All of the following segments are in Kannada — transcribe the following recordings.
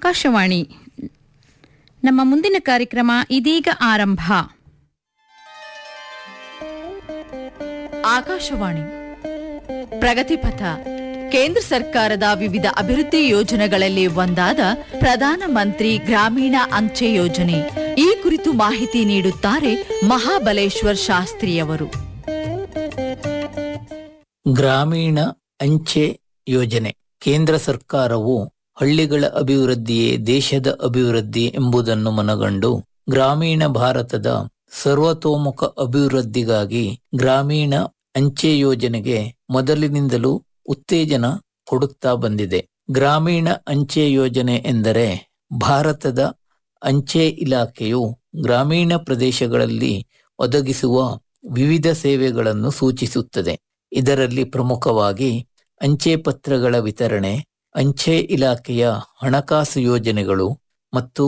ಆಕಾಶವಾಣಿ ನಮ್ಮ ಮುಂದಿನ ಕಾರ್ಯಕ್ರಮ ಇದೀಗ ಆರಂಭ ಆಕಾಶವಾಣಿ ಪ್ರಗತಿಪಥ ಕೇಂದ್ರ ಸರ್ಕಾರದ ವಿವಿಧ ಅಭಿವೃದ್ಧಿ ಯೋಜನೆಗಳಲ್ಲಿ ಒಂದಾದ ಪ್ರಧಾನ ಮಂತ್ರಿ ಗ್ರಾಮೀಣ ಅಂಚೆ ಯೋಜನೆ ಈ ಕುರಿತು ಮಾಹಿತಿ ನೀಡುತ್ತಾರೆ ಮಹಾಬಲೇಶ್ವರ್ ಶಾಸ್ತ್ರಿಯವರು ಗ್ರಾಮೀಣ ಅಂಚೆ ಯೋಜನೆ ಕೇಂದ್ರ ಸರ್ಕಾರವು ಹಳ್ಳಿಗಳ ಅಭಿವೃದ್ಧಿಯೇ ದೇಶದ ಅಭಿವೃದ್ಧಿ ಎಂಬುದನ್ನು ಮನಗಂಡು ಗ್ರಾಮೀಣ ಭಾರತದ ಸರ್ವತೋಮುಖ ಅಭಿವೃದ್ಧಿಗಾಗಿ ಗ್ರಾಮೀಣ ಅಂಚೆ ಯೋಜನೆಗೆ ಮೊದಲಿನಿಂದಲೂ ಉತ್ತೇಜನ ಕೊಡುತ್ತಾ ಬಂದಿದೆ ಗ್ರಾಮೀಣ ಅಂಚೆ ಯೋಜನೆ ಎಂದರೆ ಭಾರತದ ಅಂಚೆ ಇಲಾಖೆಯು ಗ್ರಾಮೀಣ ಪ್ರದೇಶಗಳಲ್ಲಿ ಒದಗಿಸುವ ವಿವಿಧ ಸೇವೆಗಳನ್ನು ಸೂಚಿಸುತ್ತದೆ ಇದರಲ್ಲಿ ಪ್ರಮುಖವಾಗಿ ಅಂಚೆ ಪತ್ರಗಳ ವಿತರಣೆ ಅಂಚೆ ಇಲಾಖೆಯ ಹಣಕಾಸು ಯೋಜನೆಗಳು ಮತ್ತು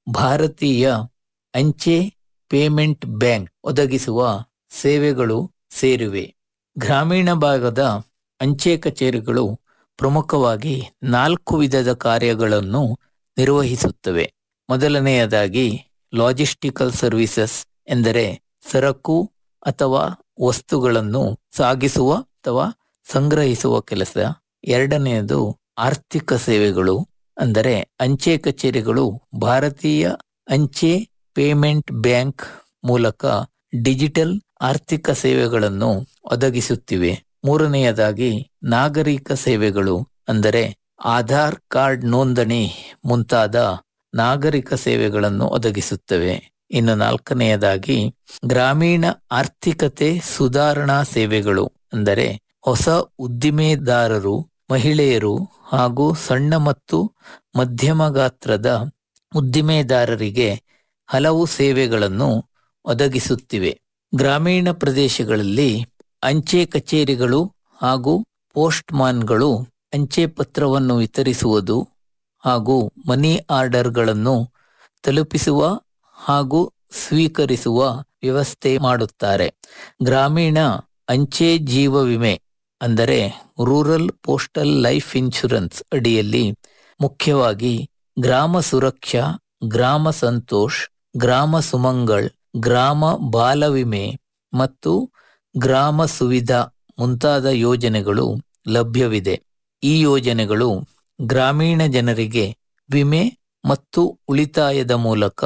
ಭಾರತೀಯ ಅಂಚೆ ಪೇಮೆಂಟ್ ಬ್ಯಾಂಕ್ ಒದಗಿಸುವ ಸೇವೆಗಳು ಸೇರಿವೆ ಗ್ರಾಮೀಣ ಭಾಗದ ಅಂಚೆ ಕಚೇರಿಗಳು ಪ್ರಮುಖವಾಗಿ ನಾಲ್ಕು ವಿಧದ ಕಾರ್ಯಗಳನ್ನು ನಿರ್ವಹಿಸುತ್ತವೆ ಮೊದಲನೆಯದಾಗಿ ಲಾಜಿಸ್ಟಿಕಲ್ ಸರ್ವಿಸಸ್ ಎಂದರೆ ಸರಕು ಅಥವಾ ವಸ್ತುಗಳನ್ನು ಸಾಗಿಸುವ ಅಥವಾ ಸಂಗ್ರಹಿಸುವ ಕೆಲಸ ಎರಡನೆಯದು ಆರ್ಥಿಕ ಸೇವೆಗಳು ಅಂದರೆ ಅಂಚೆ ಕಚೇರಿಗಳು ಭಾರತೀಯ ಅಂಚೆ ಪೇಮೆಂಟ್ ಬ್ಯಾಂಕ್ ಮೂಲಕ ಡಿಜಿಟಲ್ ಆರ್ಥಿಕ ಸೇವೆಗಳನ್ನು ಒದಗಿಸುತ್ತಿವೆ ಮೂರನೆಯದಾಗಿ ನಾಗರಿಕ ಸೇವೆಗಳು ಅಂದರೆ ಆಧಾರ್ ಕಾರ್ಡ್ ನೋಂದಣಿ ಮುಂತಾದ ನಾಗರಿಕ ಸೇವೆಗಳನ್ನು ಒದಗಿಸುತ್ತವೆ ಇನ್ನು ನಾಲ್ಕನೆಯದಾಗಿ ಗ್ರಾಮೀಣ ಆರ್ಥಿಕತೆ ಸುಧಾರಣಾ ಸೇವೆಗಳು ಅಂದರೆ ಹೊಸ ಉದ್ದಿಮೆದಾರರು ಮಹಿಳೆಯರು ಹಾಗೂ ಸಣ್ಣ ಮತ್ತು ಮಧ್ಯಮ ಗಾತ್ರದ ಉದ್ದಿಮೆದಾರರಿಗೆ ಹಲವು ಸೇವೆಗಳನ್ನು ಒದಗಿಸುತ್ತಿವೆ ಗ್ರಾಮೀಣ ಪ್ರದೇಶಗಳಲ್ಲಿ ಅಂಚೆ ಕಚೇರಿಗಳು ಹಾಗೂ ಪೋಸ್ಟ್ಮಾನ್ಗಳು ಅಂಚೆ ಪತ್ರವನ್ನು ವಿತರಿಸುವುದು ಹಾಗೂ ಮನಿ ಆರ್ಡರ್ಗಳನ್ನು ತಲುಪಿಸುವ ಹಾಗೂ ಸ್ವೀಕರಿಸುವ ವ್ಯವಸ್ಥೆ ಮಾಡುತ್ತಾರೆ ಗ್ರಾಮೀಣ ಅಂಚೆ ಜೀವ ವಿಮೆ ಅಂದರೆ ರೂರಲ್ ಪೋಸ್ಟಲ್ ಲೈಫ್ ಇನ್ಶೂರೆನ್ಸ್ ಅಡಿಯಲ್ಲಿ ಮುಖ್ಯವಾಗಿ ಗ್ರಾಮ ಸುರಕ್ಷಾ ಗ್ರಾಮ ಸಂತೋಷ್ ಗ್ರಾಮ ಸುಮಂಗಳ್ ಗ್ರಾಮ ಬಾಲ ವಿಮೆ ಮತ್ತು ಗ್ರಾಮ ಸುವಿಧಾ ಮುಂತಾದ ಯೋಜನೆಗಳು ಲಭ್ಯವಿದೆ ಈ ಯೋಜನೆಗಳು ಗ್ರಾಮೀಣ ಜನರಿಗೆ ವಿಮೆ ಮತ್ತು ಉಳಿತಾಯದ ಮೂಲಕ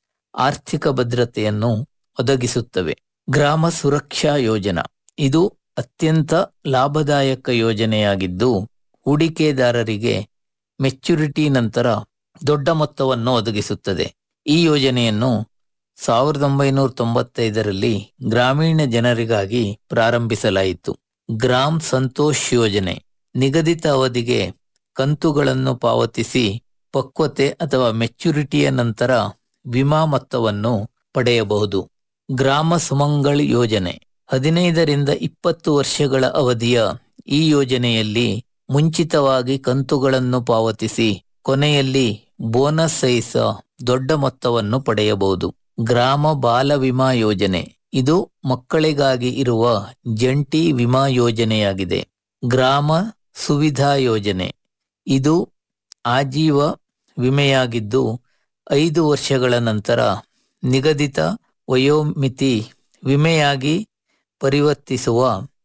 ಆರ್ಥಿಕ ಭದ್ರತೆಯನ್ನು ಒದಗಿಸುತ್ತವೆ ಗ್ರಾಮ ಸುರಕ್ಷಾ ಯೋಜನಾ ಇದು ಅತ್ಯಂತ ಲಾಭದಾಯಕ ಯೋಜನೆಯಾಗಿದ್ದು ಹೂಡಿಕೆದಾರರಿಗೆ ಮೆಚ್ಯುರಿಟಿ ನಂತರ ದೊಡ್ಡ ಮೊತ್ತವನ್ನು ಒದಗಿಸುತ್ತದೆ ಈ ಯೋಜನೆಯನ್ನು ಸಾವಿರದ ಒಂಬೈನೂರ ತೊಂಬತ್ತೈದರಲ್ಲಿ ಗ್ರಾಮೀಣ ಜನರಿಗಾಗಿ ಪ್ರಾರಂಭಿಸಲಾಯಿತು ಗ್ರಾಮ್ ಸಂತೋಷ್ ಯೋಜನೆ ನಿಗದಿತ ಅವಧಿಗೆ ಕಂತುಗಳನ್ನು ಪಾವತಿಸಿ ಪಕ್ವತೆ ಅಥವಾ ಮೆಚ್ಯುರಿಟಿಯ ನಂತರ ವಿಮಾ ಮೊತ್ತವನ್ನು ಪಡೆಯಬಹುದು ಗ್ರಾಮ ಸುಮಂಗಳ್ ಯೋಜನೆ ಹದಿನೈದರಿಂದ ಇಪ್ಪತ್ತು ವರ್ಷಗಳ ಅವಧಿಯ ಈ ಯೋಜನೆಯಲ್ಲಿ ಮುಂಚಿತವಾಗಿ ಕಂತುಗಳನ್ನು ಪಾವತಿಸಿ ಕೊನೆಯಲ್ಲಿ ಬೋನಸ್ ಸಹಿತ ದೊಡ್ಡ ಮೊತ್ತವನ್ನು ಪಡೆಯಬಹುದು ಗ್ರಾಮ ಬಾಲ ವಿಮಾ ಯೋಜನೆ ಇದು ಮಕ್ಕಳಿಗಾಗಿ ಇರುವ ಜಂಟಿ ವಿಮಾ ಯೋಜನೆಯಾಗಿದೆ ಗ್ರಾಮ ಸುವಿಧಾ ಯೋಜನೆ ಇದು ಆಜೀವ ವಿಮೆಯಾಗಿದ್ದು ಐದು ವರ್ಷಗಳ ನಂತರ ನಿಗದಿತ ವಯೋಮಿತಿ ವಿಮೆಯಾಗಿ ಪರಿವರ್ತಿಸುವ